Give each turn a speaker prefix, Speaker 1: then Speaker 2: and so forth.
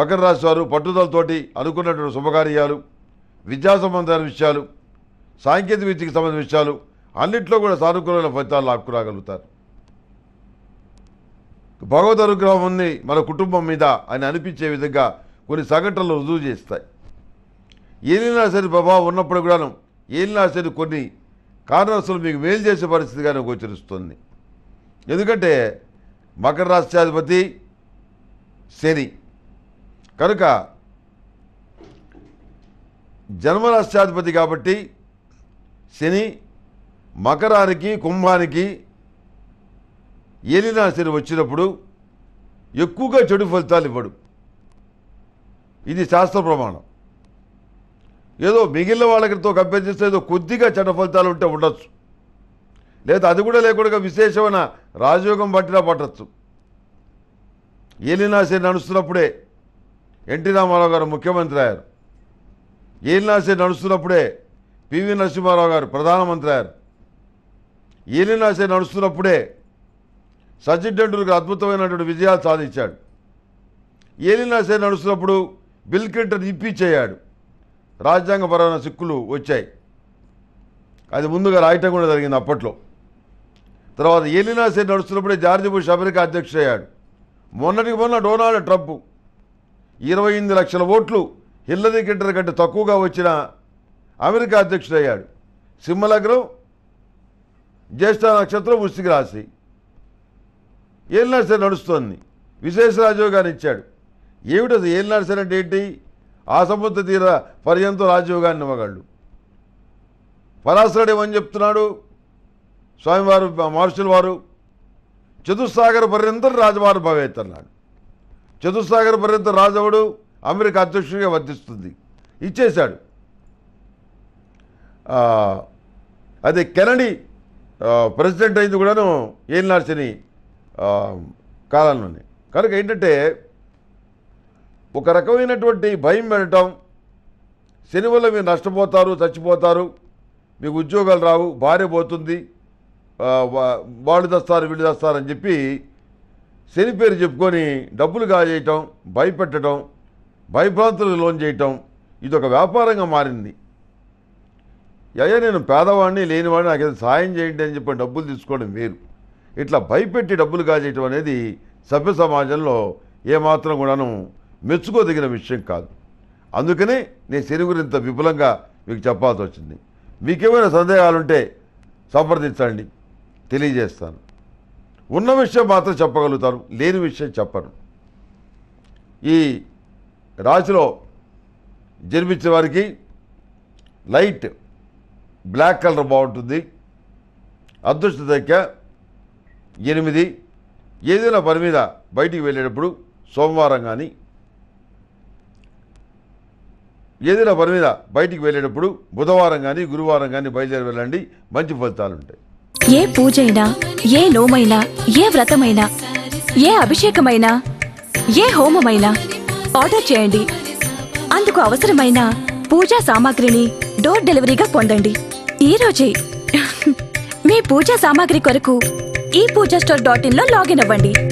Speaker 1: మకర రాశి వారు పట్టుదలతోటి అనుకున్నటువంటి శుభకార్యాలు విద్యా సంబంధమైన విషయాలు సాంకేతిక విద్యకి సంబంధించిన విషయాలు అన్నింటిలో కూడా సానుకూలమైన ఫలితాలు లాక్కురాగలుగుతారు భగవద్ అనుగ్రహం ఉంది మన కుటుంబం మీద అని అనిపించే విధంగా కొన్ని సంఘటనలు రుజువు చేస్తాయి ఏలినాశని ప్రభావం ఉన్నప్పుడు కూడాను ఏలినాశని కొన్ని కారణాలు మీకు మేలు చేసే పరిస్థితిగానే గోచరిస్తుంది ఎందుకంటే మకర రాష్ట్రాధిపతి శని కనుక జన్మరాష్ట్రాధిపతి కాబట్టి శని మకరానికి కుంభానికి ఏలినా శని వచ్చినప్పుడు ఎక్కువగా చెడు ఫలితాలు ఇవ్వడు ఇది శాస్త్ర ప్రమాణం ఏదో మిగిలిన వాళ్ళకితో కంపేర్ చేస్తే ఏదో కొద్దిగా చెడ్డ ఫలితాలు ఉంటే ఉండొచ్చు లేదా అది కూడా లేకుండా విశేషమైన రాజయోగం పట్టినా పట్టచ్చు ఏలినాశి నడుస్తున్నప్పుడే ఎన్టీ రామారావు గారు ముఖ్యమంత్రి అయ్యారు ఏలినాశి నడుస్తున్నప్పుడే పివి నరసింహారావు గారు ప్రధానమంత్రి అయ్యారు ఏలినాశి నడుస్తున్నప్పుడే సచిన్ టెండూల్కర్ అద్భుతమైనటువంటి విజయాలు సాధించాడు ఏలినాశి నడుస్తున్నప్పుడు బిల్ క్లింటన్ ఇప్పించేయాడు రాజ్యాంగపరమైన సిక్కులు వచ్చాయి అది ముందుగా రాయటం కూడా జరిగింది అప్పట్లో తర్వాత ఏలినాసే నడుస్తున్నప్పుడే జార్జ్ బుష్ అమెరికా అధ్యక్షుడయ్యాడు మొన్నటికి మొన్న డొనాల్డ్ ట్రంప్ ఇరవై ఎనిమిది లక్షల ఓట్లు హిల్లరీ క్లింటన్ కంటే తక్కువగా వచ్చిన అమెరికా అధ్యక్షుడయ్యాడు సింహలగ్నం జ్యేష్ఠ నక్షత్రం వృశ్చిక రాశి ఏలినాసే నడుస్తోంది విశేష రాజయోగాన్ని ఇచ్చాడు ఏమిటది ఏలినాసే అంటే ఏంటి ఆ సముద్ర తీర పర్యంతం రాజయోగాన్ని ఇవ్వగలడు పరాశరుడు ఏమని చెప్తున్నాడు స్వామివారు మహర్షుల వారు చతుస్సాగర పర్యంతం రాజవారు భవేత్ అన్నాడు చతుస్సాగర పర్యంతం రాజవుడు అమెరికా అధ్యక్షుడిగా వర్తిస్తుంది ఇచ్చేశాడు ఆ, అదే కెనడీ ఆ, ప్రెసిడెంట్ అయింది కూడాను ఏలినార్సిని కాలంలోనే కనుక ఏంటంటే ఒక రకమైనటువంటి భయం పెట్టడం శని వల్ల మీరు నష్టపోతారు చచ్చిపోతారు మీకు ఉద్యోగాలు రావు భార్య పోతుంది ఆ, వా- వాళ్ళు తెస్తారు వీళ్ళు తెస్తారు అని చెప్పి శని పేరు చెప్పుకొని డబ్బులు కాజేయటం భయపెట్టడం భయభ్రాంతులకు లోన్ చేయటం ఇది ఒక వ్యాపారంగా మారింది అయ్యా నేను పేదవాడిని లేనివాడిని నాకు ఏదో సాయం చేయండి అని చెప్పి డబ్బులు తీసుకోవడం వేరు ఇట్లా భయపెట్టి డబ్బులు కాజేయటం అనేది సభ్య సమాజంలో ఏమాత్రం కూడాను మెచ్చుకోదగిన విషయం కాదు అందుకనే నేను శని గురించి ఇంత విపులంగా మీకు చెప్పాల్సి వచ్చింది మీకేమైనా సందేహాలుంటే సంప్రదించండి తెలియజేస్తాను ఉన్న విషయం మాత్రం చెప్పగలుగుతాను లేని విషయం చెప్పను ఈ రాశిలో జన్మించే వారికి లైట్ బ్లాక్ కలర్ బాగుంటుంది అదృష్ట సంఖ్య ఎనిమిది ఏదైనా పని మీద బయటికి వెళ్ళేటప్పుడు సోమవారం కానీ ఏదైనా పని మీద బయటికి వెళ్ళేటప్పుడు బుధవారం కానీ గురువారం కానీ బయలుదేరి వెళ్ళండి మంచి ఫలితాలు ఉంటాయి
Speaker 2: ఏ పూజైనా ఏ నోమైనా ఏ వ్రతమైనా ఏ అభిషేకమైనా ఏ హోమమైనా ఆర్డర్ చేయండి అందుకు అవసరమైన పూజా సామాగ్రిని డోర్ డెలివరీగా పొందండి ఈ రోజే మీ పూజా సామాగ్రి కొరకు ఈ పూజా స్టోర్ డాట్ ఇన్ లో లాగిన్ అవ్వండి